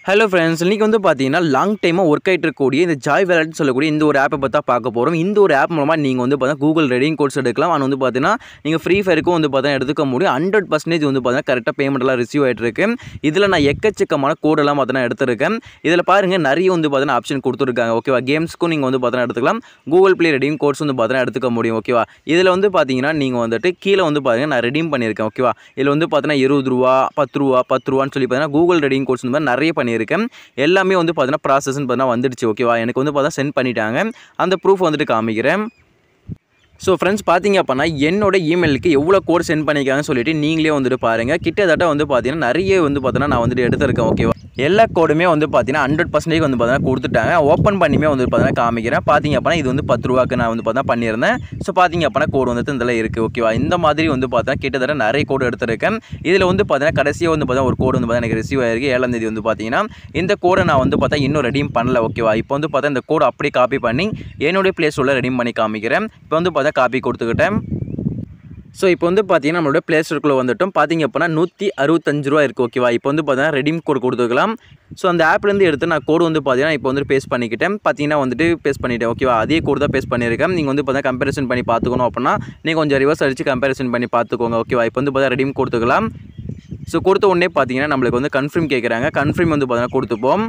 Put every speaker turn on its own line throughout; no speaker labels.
hello friends இன்றைக்கி வந்து பார்த்தீங்கன்னா லாங் டைமாக ஒர்க் ஆகிட்டு இருக்கக்கூடிய இந்த ஜாய் வேலட்னு சொல்லக்கூடிய இந்த ஒரு ஆப்பை பற்றி தான் பார்க்க போகிறோம் இந்த ஒரு ஆப் மூலமாக நீங்கள் வந்து பார்த்தீங்கன்னா கூகுள் ரெடிங் கோர்ஸ் எடுக்கலாம் ஆனால் வந்து பார்த்தீங்கன்னா நீங்கள் ஃப்ரீ ஃபயருக்கும் வந்து பார்த்தீங்கன்னா எடுத்துக்க முடியும் ஹண்ட்ரட் பர்சன்டேஜ் வந்து பார்த்தீங்கன்னா கரெக்டாக பேமெண்ட்லாம் ரிசீவ் ஆகிட்டு இருக்கு இதில் நான் எக்கச்சக்கமான கோடெல்லாம் பார்த்தீங்கன்னா எடுத்திருக்கேன் இதில் பாருங்கள் நிறைய வந்து பார்த்தீங்கன்னா ஆப்ஷன் கொடுத்துருக்காங்க ஓகேவா கேம்ஸ்க்கும் நீங்கள் வந்து பார்த்தீங்கன்னா எடுத்துக்கலாம் கூகுள் ப்ளே ரெடிங் கோர்ஸ் வந்து பார்த்தீங்கன்னா எடுத்துக்க முடியும் ஓகேவா இதில் வந்து பார்த்தீங்கன்னா நீங்கள் வந்துட்டு கீழே வந்து பார்த்தீங்கன்னா நான் ரெடீம் பண்ணியிருக்கேன் ஓகேவா இதில் வந்து பார்த்தீங்கன்னா இருபது ரூபா பத்து ரூபா பத்து ரூபான்னு சொல்லி பார்த்தீங்கன்னா கூகுள் ரெடிங் கோர்ஸ் வந்து நிறைய பண்ணியிருக்கேன் எல்லாமே வந்து பார்த்தீங்கன்னா ப்ராசஸ்ன்னு பார்த்தீங்கன்னா வந்துடுச்சு ஓகேவா எனக்கு வந்து பார்த்தா சென்ட் பண்ணிட்டாங்க அந்த ப்ரூஃப் வந்துட்டு காமிக்கிறேன் ஸோ ஃப்ரெண்ட்ஸ் பார்த்தீங்க அப்படின்னா என்னோட இமெயிலுக்கு எவ்வளோ கோட் சென்ட் பண்ணியிருக்காங்கன்னு சொல்லிட்டு நீங்களே வந்துட்டு பாருங்கள் கிட்டத்தட்ட வந்து பார்த்தீங்கன்னா நிறைய வந்து பார்த்தீங்கன்னா நான் வந்துட்டு எடுத்திருக்கேன் ஓகேவா எல்லா கோடுமே வந்து பார்த்தீங்கன்னா ஹண்ட்ரட் பர்சன்டேஜ் வந்து பார்த்தீங்கன்னா கொடுத்துட்டாங்க ஓப்பன் பண்ணியுமே வந்து பார்த்தீங்கன்னா காமிக்கிறேன் பார்த்தீங்க அப்படின்னா இது வந்து பத்து ரூபாக்கு நான் வந்து பார்த்தா பண்ணியிருந்தேன் ஸோ பார்த்தீங்க அப்படின்னா கோடு வந்துட்டு இதில் இருக்குது ஓகேவா இந்த மாதிரி வந்து பார்த்தா கிட்டத்தட்ட நிறைய கோடு எடுத்திருக்கேன் இதில் வந்து பார்த்தீங்கன்னா கடைசியாக வந்து பார்த்தா ஒரு கோடு வந்து பார்த்தா எனக்கு ரிசீவ் ஆயிருக்கு ஏழாம் தேதி வந்து பார்த்தீங்கன்னா இந்த கோடை நான் வந்து பார்த்தா இன்னும் ரெடீம் பண்ணல ஓகேவா இப்போ வந்து பார்த்தா இந்த கோடு அப்படியே காப்பி பண்ணி என்னுடைய ப்ளே ஸ்டோரில் ரெடீம் பண்ணி காமிக்கிறேன் இப்போ வந்து பார்த்தா காப்பி கொடுத்துக்கிட்டேன் ஸோ இப்போ வந்து பார்த்தீங்கன்னா நம்மளோட ப்ளே ஸ்டோருக்குள்ளே வந்துட்டோம் பார்த்தீங்க அப்படின்னா நூற்றி அறுபத்தஞ்சு ரூபா இருக்குது ஓகேவா இப்போ வந்து பார்த்தீங்கன்னா ரெடீம் கோட் கொடுத்துக்கலாம் ஸோ அந்த ஆப்லேருந்து எடுத்து நான் கோடு வந்து பார்த்தீங்கன்னா இப்போ வந்து பேஸ்ட் பண்ணிக்கிட்டேன் பார்த்தீங்கன்னா வந்துட்டு பேஸ்ட் பண்ணிட்டேன் ஓகேவா அதே கோடு தான் பேஸ்ட் பண்ணியிருக்கேன் நீங்கள் வந்து பார்த்தா கம்பேரிசன் பண்ணி பார்த்துக்கணும் அப்படின்னா நீங்கள் கொஞ்சம் ரிவர்ஸ் அடித்து கம்பேரிசன் பண்ணி பார்த்துக்கோங்க ஓகேவா இப்போ வந்து பார்த்தா ரெடீம் கொடுத்துக்கலாம் ஸோ கொடுத்த உடனே பார்த்தீங்கன்னா நம்மளுக்கு வந்து கன்ஃபார்ம் கேட்குறாங்க கன்ஃபார்ம் வந்து பார்த்தீங்கன்னா கொடுத்துப்போம்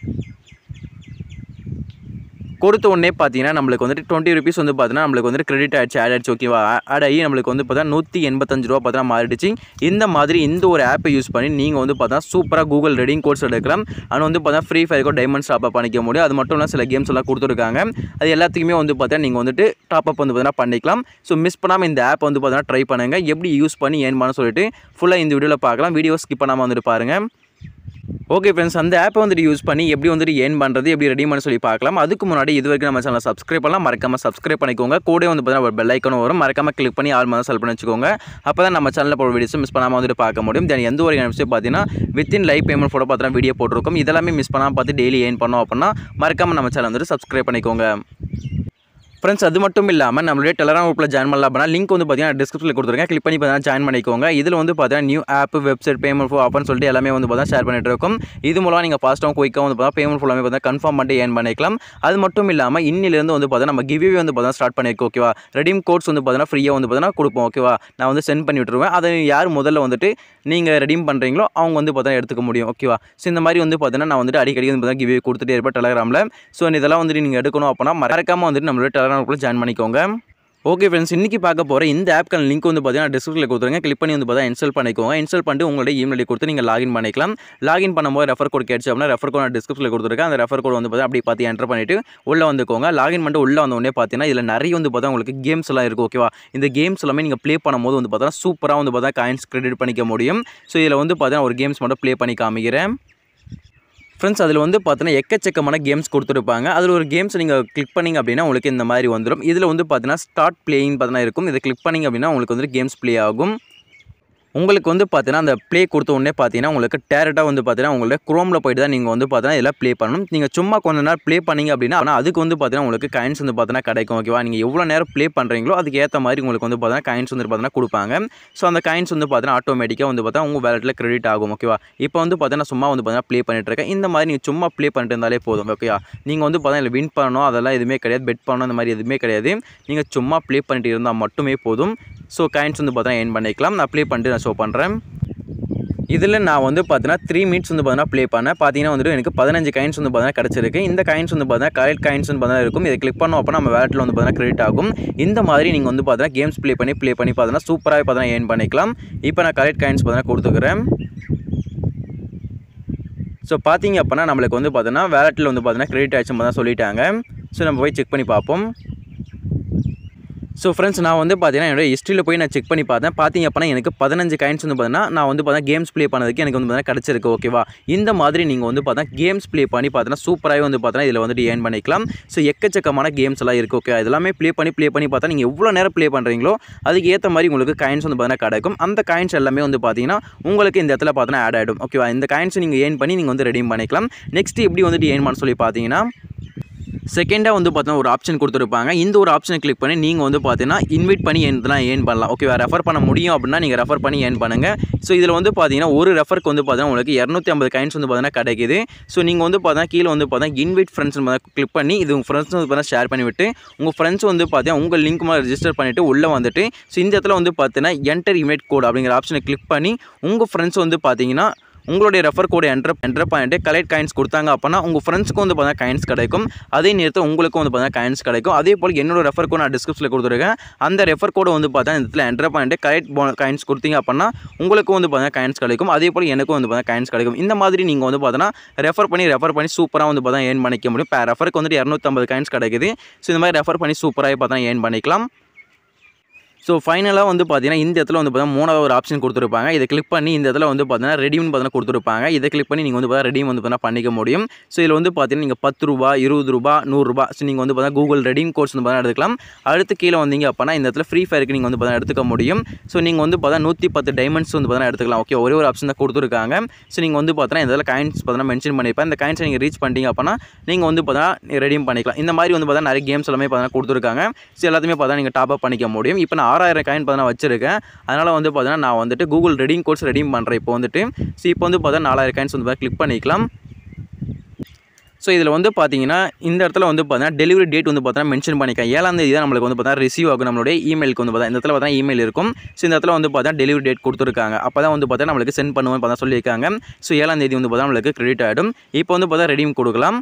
கொடுத்த உடனே பார்த்தீங்கன்னா நம்மளுக்கு வந்துட்டு டுவெண்ட்டி ருபீஸ் வந்து பார்த்தீங்கன்னா நம்மளுக்கு வந்துட்டு கிரெடிட் ஆயிடுச்சு ஆட் ஆயிடுச்சு ஓகேவா ஆட் ஆகி நம்மளுக்கு வந்து பார்த்தா நூற்றி எண்பத்தஞ்சு ரூபா பார்த்தா மாறிடுச்சு இந்த மாதிரி இந்த ஒரு ஆப்பை யூஸ் பண்ணி நீங்கள் வந்து பார்த்தா சூப்பராக கூகுள் ரெடிங் கோர்ஸ் எடுக்கலாம் ஆனால் வந்து பார்த்தா ஃப்ரீ ஃபயருக்கோ டைமண்ட்ஸ் டாப் பண்ணிக்க முடியும் அது மட்டும் இல்லாமல் சில கேம்ஸ் எல்லாம் கொடுத்துருக்காங்க அது எல்லாத்துக்குமே வந்து பார்த்தா நீங்கள் வந்துட்டு டாப் அப் வந்து பார்த்தீங்கன்னா பண்ணிக்கலாம் ஸோ மிஸ் பண்ணாமல் இந்த ஆப் வந்து பார்த்தீங்கன்னா ட்ரை பண்ணுங்கள் எப்படி யூஸ் பண்ணி ஏன் பண்ண சொல்லிட்டு ஃபுல்லாக இந்த வீடியோவில் பார்க்கலாம் வீடியோ ஸ்கிப் பண்ணாமல் வந்துட்டு பாருங்கள் ஓகே ஃப்ரெண்ட்ஸ் அந்த ஆப்பை வந்துட்டு யூஸ் பண்ணி எப்படி வந்துட்டு ஏன் பண்ணுறது எப்படி ரெடி பண்ண சொல்லி பார்க்கலாம் அதுக்கு முன்னாடி இது வரைக்கும் நம்ம சேனல் சப்ஸ்கிரைப் பண்ணலாம் மறக்காம சப்ஸ்கிரைப் பண்ணிக்கோங்க கூட வந்து பார்த்தீங்கன்னா ஒரு பெல் ஐக்கனும் வரும் மறக்காம கிளிக் பண்ணி ஆல் மாதிரி செல் பண்ணி வச்சுக்கோங்க அப்போ தான் நம்ம சேனலில் போகிற வீடியோஸ் மிஸ் பண்ணாமல் வந்துட்டு பார்க்க முடியும் தென் எந்த ஒரு விஷயம் பார்த்தீங்கன்னா வித்தின் லைவ் பேமெண்ட் ஃபோட்டோ பார்த்தீங்கன்னா வீடியோ போட்டிருக்கோம் இதெல்லாமே மிஸ் பண்ணாமல் பார்த்து டெய்லி ஏன் பண்ணோம் அப்படின்னா மறக்காம நம்ம சேனல் வந்துட்டு சப்ஸ்கிரைப் பண்ணிக்கோங்க ஃப்ரெண்ட்ஸ் அது மட்டும் இல்லாமல் நம்மளுடைய டெலராம் குரூப்பில் ஜாயின் பண்ணலாம் அப்படின்னா லிங்க் வந்து பார்த்தீங்கன்னா டிஸ்கிரிப்ஷனில் கொடுத்துருக்கேன் கிளிக் பண்ணி பார்த்தீங்கன்னா ஜாயின் பண்ணிக்கோங்க இதில் வந்து பார்த்தீங்கன்னா நியூ ஆப் வெப்சைட் பேமெண்ட் ஃபோ ஆஃபர்னு சொல்லிட்டு எல்லாமே வந்து பார்த்தா ஷேர் பண்ணிட்டு இருக்கும் இது மூலம் நீங்கள் ஃபாஸ்ட்டாகவும் குயிக்காக வந்து பார்த்தா பேமெண்ட் ஃபுல்லாமே பார்த்தா கன்ஃபார்ம் பண்ணிட்டு ஏன் பண்ணிக்கலாம் அது மட்டும் இல்லாமல் இன்னிலிருந்து வந்து பார்த்தா நம்ம கிவ்வே வந்து பார்த்தா ஸ்டார்ட் பண்ணியிருக்கோம் ஓகேவா ரெடீம் கோட்ஸ் வந்து பார்த்தீங்கன்னா ஃப்ரீயாக வந்து பார்த்தீங்கன்னா கொடுப்போம் ஓகேவா நான் வந்து சென்ட் பண்ணி விட்டுருவேன் அதை யார் முதல்ல வந்துட்டு நீங்கள் ரெடீம் பண்ணுறீங்களோ அவங்க வந்து பார்த்தா எடுத்துக்க முடியும் ஓகேவா ஸோ இந்த மாதிரி வந்து பார்த்தீங்கன்னா நான் வந்துட்டு அடிக்கடி வந்து பார்த்தா கிவ்வே கொடுத்துட்டே இருப்பேன் டெலகிராமில் ஸோ இதெல்லாம் வந்துட்டு நீங்கள் எடுக்கணும் அப்படின்னா மறக்காமல் வந்துட்டு நம்மளோட டெலகிராம் குரூப்பில் ஜாயின் பண்ணிக்கோங்க ஓகே ஃப்ரெண்ட்ஸ் இன்றைக்கி பார்க்க போகிற இந்த ஆப்க்கான லிங்க் வந்து பார்த்தீங்கன்னா டிஸ்கிரிப்ஷனில் கொடுத்துருங்க கிளிக் பண்ணி வந்து பார்த்தா இன்ஸ்டால் பண்ணிக்கோங்க இன்ஸ்டால் பண்ணிட்டு உங்களுடைய இமெயில் கொடுத்து நீங்கள் லாகின் பண்ணிக்கலாம் லாகின் பண்ணும்போது ரெஃபர் கோட் கேட்ச்சு அப்படின்னா ரெஃபர் கோட் டிஸ்கிரிப்ஷனில் கொடுத்துருக்கேன் அந்த ரெஃபர் கோட் வந்து பார்த்தா அப்படி பார்த்து என்டர் பண்ணிவிட்டு உள்ளே வந்துக்கோங்க லாகின் பண்ணிட்டு உள்ளே வந்த உடனே பார்த்தீங்கன்னா இதில் நிறைய வந்து பார்த்தா உங்களுக்கு கேம்ஸ் எல்லாம் இருக்குது ஓகேவா இந்த கேம்ஸ் எல்லாமே நீங்கள் ப்ளே பண்ணும்போது வந்து பார்த்தா சூப்பராக வந்து பார்த்தா காயின்ஸ் கிரெடிட் பண்ணிக்க முடியும் ஸோ இதில் வந்து பார்த்தீங்கன்னா ஒரு கேம்ஸ் மட்டும் ப்ளே பண்ணி காமிக்கிறேன் ஃப்ரெண்ட்ஸ் அதில் வந்து பார்த்தீங்கன்னா எக்கச்சக்கமான கேம்ஸ் கொடுத்துருப்பாங்க அதில் ஒரு கேம்ஸ் நீங்கள் கிளிக் பண்ணிங்க அப்படின்னா உங்களுக்கு இந்த மாதிரி வந்துடும் இதில் வந்து பார்த்தீங்கன்னா ஸ்டார்ட் பிளேயிங் பார்த்தீங்கன்னா இருக்கும் இதை கிளிக் பண்ணிங்க அப்படின்னா உங்களுக்கு வந்து கேம்ஸ் ப்ளே ஆகும் உங்களுக்கு வந்து பார்த்தீங்கன்னா அந்த ப்ளே கொடுத்த உடனே பார்த்தீங்கன்னா உங்களுக்கு டேரெக்டாக வந்து பார்த்தீங்கன்னா உங்களுடைய குரோமில் போயிட்டு தான் நீங்கள் வந்து பார்த்தீங்கன்னா இதெல்லாம் ப்ளே பண்ணணும் நீங்கள் சும்மா கொஞ்ச நேரம் ப்ளே பண்ணிங்க அப்படின்னா ஆனால் அதுக்கு வந்து பார்த்தீங்கன்னா உங்களுக்கு காயின்ஸ் வந்து பார்த்தீங்கன்னா கிடைக்கும் ஓகேவா நீங்கள் எவ்வளோ நேரம் ப்ளே பண்ணுறீங்களோ அதுக்கு ஏற்ற மாதிரி உங்களுக்கு வந்து பார்த்தீங்கன்னா காயின்ஸ் வந்து பார்த்தீங்கன்னா கொடுப்பாங்க ஸோ அந்த காயின்ஸ் வந்து பார்த்தீங்கன்னா ஆட்டோமேட்டிக்காக வந்து பார்த்தா உங்கள் வேலெட்டில் கிரெடிட் ஆகும் ஓகேவா இப்போ வந்து பார்த்தீங்கன்னா சும்மா வந்து பார்த்தீங்கன்னா ப்ளே பண்ணிட்டு இருக்கேன் இந்த மாதிரி நீங்கள் சும்மா ப்ளே பண்ணிட்டு இருந்தாலே போதும் ஓகேவா நீங்கள் வந்து பார்த்தீங்கன்னா வின் பண்ணணும் அதெல்லாம் எதுவுமே கிடையாது பெட் பண்ணணும் அந்த மாதிரி எதுவுமே கிடையாது நீங்கள் சும்மா ப்ளே பண்ணிட்டு இருந்தால் மட்டுமே போதும் ஸோ காயின்ஸ் வந்து பார்த்தீங்கன்னா ஏன் பண்ணிக்கலாம் நான் ப்ளே பண்ணிட்டு நான் ஷோ பண்ணுறேன் இதில் நான் வந்து பார்த்தீங்கன்னா த்ரீ மினிட்ஸ் வந்து பார்த்தீங்கன்னா ப்ளே பண்ணேன் பார்த்தீங்கன்னா வந்துட்டு எனக்கு பதினஞ்சு காயின்ஸ் வந்து பார்த்தீங்கன்னா கிடச்சிருக்கு இந்த காயின்ஸ் வந்து பார்த்தீங்கன்னா கரெக்ட் காயின்ஸ் வந்து பார்த்தீங்கன்னா இருக்கும் இதை கிளிக் பண்ணோம் அப்போ நம்ம வேலட்டில் வந்து பார்த்தீங்கன்னா கிரெடிட் ஆகும் இந்த மாதிரி நீங்கள் வந்து பார்த்தீங்கன்னா கேம்ஸ் ப்ளே பண்ணி ப்ளே பண்ணி பார்த்தீங்கன்னா சூப்பராக பார்த்தீங்கன்னா ஏர்ன் பண்ணிக்கலாம் இப்போ நான் கரெக்ட் காயின்ஸ் பார்த்தீங்கன்னா கொடுத்துக்கிறேன் ஸோ பார்த்தீங்க அப்படின்னா நம்மளுக்கு வந்து பார்த்தீங்கன்னா வேலட்டில் வந்து பார்த்தீங்கன்னா கிரெடிட் ஆயிடுச்சு தான் சொல்லிட்டாங்க ஸோ நம்ம போய் செக் பண்ணி பார்ப்போம் ஸோ ஃப்ரெண்ட்ஸ் நான் வந்து பார்த்தீங்கன்னா என்னோட ஹிஸ்ட்ரியில் போய் நான் செக் பண்ணி பார்த்தேன் பார்த்தீங்க அப்படின்னா எனக்கு பதினஞ்சு காயின்ஸ் வந்து பார்த்தீங்கன்னா நான் வந்து பார்த்தீங்கன்னா கேம்ஸ் ப்ளே பண்ணதுக்கு எனக்கு வந்து பார்த்தீங்கன்னா கிடச்சிருக்கு ஓகேவா இந்த மாதிரி நீங்கள் வந்து பார்த்தா கேம்ஸ் ப்ளே பண்ணி பார்த்தீங்கன்னா சூப்பராகவே வந்து பார்த்தீங்கன்னா இதில் வந்துட்டு ஏர்ன் பண்ணிக்கலாம் ஸோ எக்கச்சக்கமான கேம்ஸ் எல்லாம் இருக்குது ஓகே இதெல்லாமே ப்ளே பண்ணி ப்ளே பண்ணி பார்த்தா நீங்கள் எவ்வளோ நேரம் ப்ளே பண்ணுறீங்களோ அதுக்கு ஏற்ற மாதிரி உங்களுக்கு காயின்ஸ் வந்து பார்த்தீங்கன்னா கிடைக்கும் அந்த காயின்ஸ் எல்லாமே வந்து பார்த்தீங்கன்னா உங்களுக்கு இந்த இடத்துல பார்த்தீங்கன்னா ஆட் ஆகிடும் ஓகேவா இந்த காயின்ஸ் நீங்கள் ஏர்ன் பண்ணி நீங்கள் வந்து ரெடீம் பண்ணிக்கலாம் நெக்ஸ்ட் எப்படி வந்துட்டு ஏர்ன் பண்ண சொல்லி பார்த்தீங்கன்னா செகண்டாக வந்து பார்த்தீங்கன்னா ஒரு ஆப்ஷன் கொடுத்துருப்பாங்க இந்த ஒரு ஆப்ஷனை கிளிக் பண்ணி நீங்கள் வந்து பார்த்தீங்கன்னா இன்வைட் பண்ணி எதுனா ஏர்ன் பண்ணலாம் ஓகேவா ரெஃபர் பண்ண முடியும் அப்படின்னா நீங்கள் ரெஃபர் பண்ணி ஏர்ன் பண்ணுங்கள் ஸோ இதில் வந்து பார்த்தீங்கன்னா ஒரு ரெஃபருக்கு வந்து பார்த்தீங்கன்னா உங்களுக்கு இரநூத்தி ஐம்பது கைன்ஸ் வந்து பார்த்தீங்கன்னா கிடைக்குது ஸோ நீங்கள் வந்து பார்த்தீங்கன்னா கீழே வந்து பார்த்தீங்கன்னா இன்வைட் ஃப்ரெண்ட்ஸ் கிளிக் பண்ணி இது உங்கள் ஃப்ரெண்ட்ஸ் வந்து பார்த்தீங்கன்னா ஷேர் பண்ணிவிட்டு உங்கள் ஃப்ரெண்ட்ஸ் வந்து பார்த்தீங்கன்னா உங்கள் லிங்க் மேலே ரெஜிஸ்டர் பண்ணிவிட்டு உள்ளே வந்துட்டு ஸோ இந்த இடத்துல வந்து பார்த்தீங்கன்னா என்டர் இமேட் கோட் அப்படிங்கிற ஆப்ஷனை கிளிக் பண்ணி உங்கள் ஃப்ரெண்ட்ஸ் வந்து பார்த்தீங்கன்னா உங்களுடைய ரெஃபர் கோடை என்டர் என்டர் பண்ணிட்டு கலெக்ட் காயின்ஸ் கொடுத்தாங்க அப்படின்னா உங்கள் ஃப்ரெண்ட்ஸ்க்கும் வந்து பார்த்தீங்கன்னா காயின்ஸ் கிடைக்கும் அதே நேரத்தில் உங்களுக்கும் வந்து பார்த்தீங்கன்னா காயின்ஸ் கிடைக்கும் அதே போல் என்னோட ரெஃபர் கோட் நான் டிஸ்கிரிப்ஷனில் கொடுத்துருக்கேன் அந்த ரெஃபர் கோடை வந்து பார்த்தீங்கன்னா இந்த இடத்துல என்டர் பண்ணிட்டு கலெக்ட் காயின்ஸ் கொடுத்தீங்க அப்படின்னா உங்களுக்கும் வந்து பார்த்தீங்கன்னா காயின்ஸ் கிடைக்கும் அதே போல் எனக்கும் வந்து பார்த்தீங்கன்னா காயின்ஸ் கிடைக்கும் இந்த மாதிரி நீங்கள் வந்து பார்த்தீங்கன்னா ரெஃபர் பண்ணி ரெஃபர் பண்ணி சூப்பராக வந்து பார்த்தீங்கன்னா ஏர்ன் பண்ணிக்க முடியும் இப்போ ரெஃபருக்கு வந்துட்டு இரநூத்தம்பது காயின்ஸ் கிடைக்குது ஸோ இந்த மாதிரி ரெஃபர் பண்ணி சூப்பராக பார்த்தீங்கன்னா ஏர்ன் பண்ணிக்கலாம் ஸோ ஃபைனலாக வந்து பார்த்தீங்கன்னா இந்த இடத்துல வந்து பார்த்தீங்கன்னா மூணாவது ஒரு ஆப்ஷன் கொடுத்துருப்பாங்க இதை கிளிக் பண்ணி இந்த இடத்துல வந்து பார்த்தீங்கன்னா ரெடியூம் பார்த்தீங்கன்னா கொடுத்துருப்பாங்க இதை கிளிக் பண்ணி நீங்கள் வந்து பார்த்தீங்கன்னா ரெடியூம் வந்து பார்த்தீங்கன்னா பண்ணிக்க முடியும் ஸோ இதில் வந்து பார்த்தீங்கன்னா நீங்கள் பத்து ரூபா இருபது ரூபா நூறுரூபா ஸோ நீங்கள் வந்து பார்த்தீங்கன்னா கூகுள் ரெடீம் கோர்ஸ் வந்து பார்த்தீங்கன்னா எடுத்துக்கலாம் அடுத்து கீழே வந்தீங்க அப்படின்னா இந்த இடத்துல ஃப்ரீ ஃபயருக்கு நீங்கள் வந்து பார்த்தீங்கன்னா எடுத்துக்க முடியும் ஸோ நீங்கள் வந்து பார்த்தீங்கன்னா நூற்றி பத்து டைமண்ட்ஸ் வந்து பார்த்தீங்கன்னா எடுத்துக்கலாம் ஓகே ஒரே ஒரு ஆப்ஷன் தான் கொடுத்துருக்காங்க ஸோ நீங்கள் வந்து பார்த்தீங்கன்னா இந்த இடத்துல காயின்ஸ் பார்த்தீங்கன்னா மென்ஷன் பண்ணியிருப்பேன் இந்த காயின்ஸை நீங்கள் ரீச் பண்ணிட்டீங்க அப்படின்னா நீங்கள் வந்து பார்த்தீங்கன்னா ரெடீம் பண்ணிக்கலாம் இந்த மாதிரி வந்து பார்த்தீங்கன்னா நிறைய கேம்ஸ் எல்லாமே பார்த்தீங்கன்னா கொடுத்துருக்காங்க ஸோ எல்லாத்தையுமே பார்த்தீங்கன்னா நீங்கள் டாப் அப் பண்ணிக்க முடியும் இப்போ நான் ஆறாயிரம் காயின் பார்த்தீங்கன்னா வச்சிருக்கேன் அதனால் வந்து பார்த்தீங்கன்னா நான் வந்துட்டு கூகுள் ரெடீம் கோர்ஸ் ரெடீம் பண்ணுறேன் இப்போ வந்துட்டு ஸோ இப்போ வந்து பார்த்தீங்கன்னா நாலாயிரம் காயின்ஸ் வந்து கிளிக் பண்ணிக்கலாம் ஸோ இதில் வந்து பார்த்தீங்கன்னா இந்த இடத்துல வந்து பார்த்தீங்கன்னா டெலிவரி டேட் வந்து பார்த்தீங்கன்னா மென்ஷன் பண்ணிக்கலாம் ஏழாம் தேதி தான் நம்மளுக்கு வந்து பார்த்தீங்கன்னா ரிசீவ் ஆகும் நம்மளுடைய இமெயிலுக்கு வந்து பார்த்தா இந்த இடத்துல பார்த்தீங்கன்னா இமெயில் இருக்கும் ஸோ இந்த இடத்துல வந்து பார்த்தீங்கன்னா டெலிவரி டேட் கொடுத்துருக்காங்க அப்போ தான் வந்து பார்த்தீங்கன்னா நம்மளுக்கு சென்ட் பண்ணுவோம் பார்த்தா சொல்லியிருக்காங்க ஸோ ஏழாம் தேதி வந்து பார்த்தா நம்மளுக்கு கிரெடிட் ஆகிடும் இப்போ வந்து பார்த்தா ரெடீம் கொடுக்கலாம்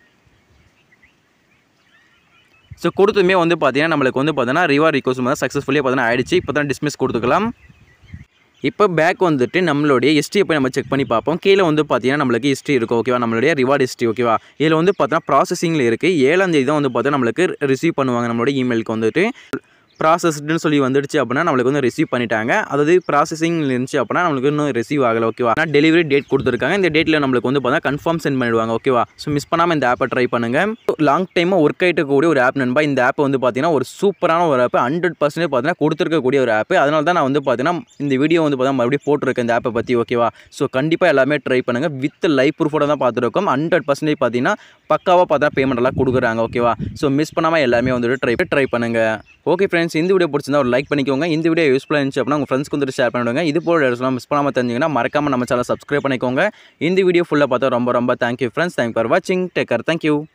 ஸோ கொடுத்துமே வந்து பார்த்தீங்கன்னா நம்மளுக்கு வந்து பார்த்தீங்கன்னா ரிவார்ட் ரிக்வஸ்ட் வந்து சக்ஸஸ்ஃபுல்லாக பார்த்தீங்கன்னா ஆயிடுச்சு இப்போ தான் டிஸ்மிஸ் கொடுத்துக்கலாம் இப்போ பேக் வந்துட்டு நம்மளுடைய ஹிஸ்ட்ரியை போய் நம்ம செக் பண்ணி பார்ப்போம் கீழே வந்து பார்த்தீங்கன்னா நம்மளுக்கு ஹிஸ்ட்ரி இருக்கும் ஓகேவா நம்மளுடைய ரிவார்ட் ஹிஸ்ட்ரி ஓகேவா இதில் வந்து பார்த்தீங்கன்னா ப்ராசஸிங்கில் இருக்குது ஏழாம் தேதி தான் வந்து பார்த்தீங்கன்னா நம்மளுக்கு ரிசீவ் பண்ணுவாங்க நம்மளுடைய இமெயிலுக்கு வந்துட்டு ப்ராசஸ்டுன்னு சொல்லி வந்துடுச்சு அப்படின்னா நம்மளுக்கு வந்து ரிசீவ் பண்ணிட்டாங்க அதாவது ப்ராசஸிங் இருந்துச்சு அப்படின்னா நம்மளுக்கு இன்னும் ரிசீவ் ஆகலை ஓகேவா ஆனால் டெலிவரி டேட் கொடுத்துருக்காங்க இந்த டேட்டில் நம்மளுக்கு வந்து பார்த்தா கன்ஃபார்ம் சென்ட் பண்ணிடுவாங்க ஓகேவா ஸோ மிஸ் பண்ணாமல் இந்த ஆப்பை ட்ரை பண்ணுங்கள் லாங் டைமாக ஒர்க் ஆகிட்டு கூடிய ஒரு ஆப் நண்பா இந்த ஆப் வந்து பார்த்தீங்கன்னா ஒரு சூப்பரான ஒரு ஆப் ஹண்ட்ரட் பர்சன்டேஜ் பார்த்தீங்கன்னா கொடுத்துருக்கக்கூடிய ஒரு ஆப் அதனால தான் நான் வந்து பார்த்தீங்கன்னா இந்த வீடியோ வந்து பார்த்தா மறுபடியும் போட்டிருக்கேன் இந்த ஆப்பை பற்றி ஓகேவா ஸோ கண்டிப்பாக எல்லாமே ட்ரை பண்ணுங்கள் வித் லைஃப் ப்ரூஃபோட தான் பார்த்துருக்கோம் ஹண்ட்ரட் பர்சன்டேஜ் பார்த்தீங்கன்னா பக்காவாக பார்த்தா பேமெண்ட் எல்லாம் கொடுக்குறாங்க ஓகேவா ஸோ மிஸ் பண்ணாமல் எல்லாமே வந்துட்டு ட்ரை ட்ரை பண்ணுங்கள் ஓகே ஃப்ரெண்ட்ஸ் இந்த வீடியோ பிடிச்சிருந்தா ஒரு லைக் பண்ணிக்கோங்க இந்த வீடியோ யூஸ்ஃபுல்லாக இருந்துச்சு அப்படின்னா உங்கள் ஃப்ரெண்ட்ஸ்க்கு வந்துட்டு ஷேர் பண்ணிவிடுங்க இது போல இடத்துல மிஸ் பண்ணாமல் தெரிஞ்சிங்கன்னா மறக்காமல் நம்ம சேனல் சப்ஸ்கிரைப் பண்ணிக்கோங்க இந்த வீடியோ ஃபுல்லாக பார்த்தா ரொம்ப ரொம்ப தேங்க்யூ ஃப்ரெண்ட்ஸ் தேங்க் ஃபார் வாட்சிங் டேக் கேர் தேங்க்யூ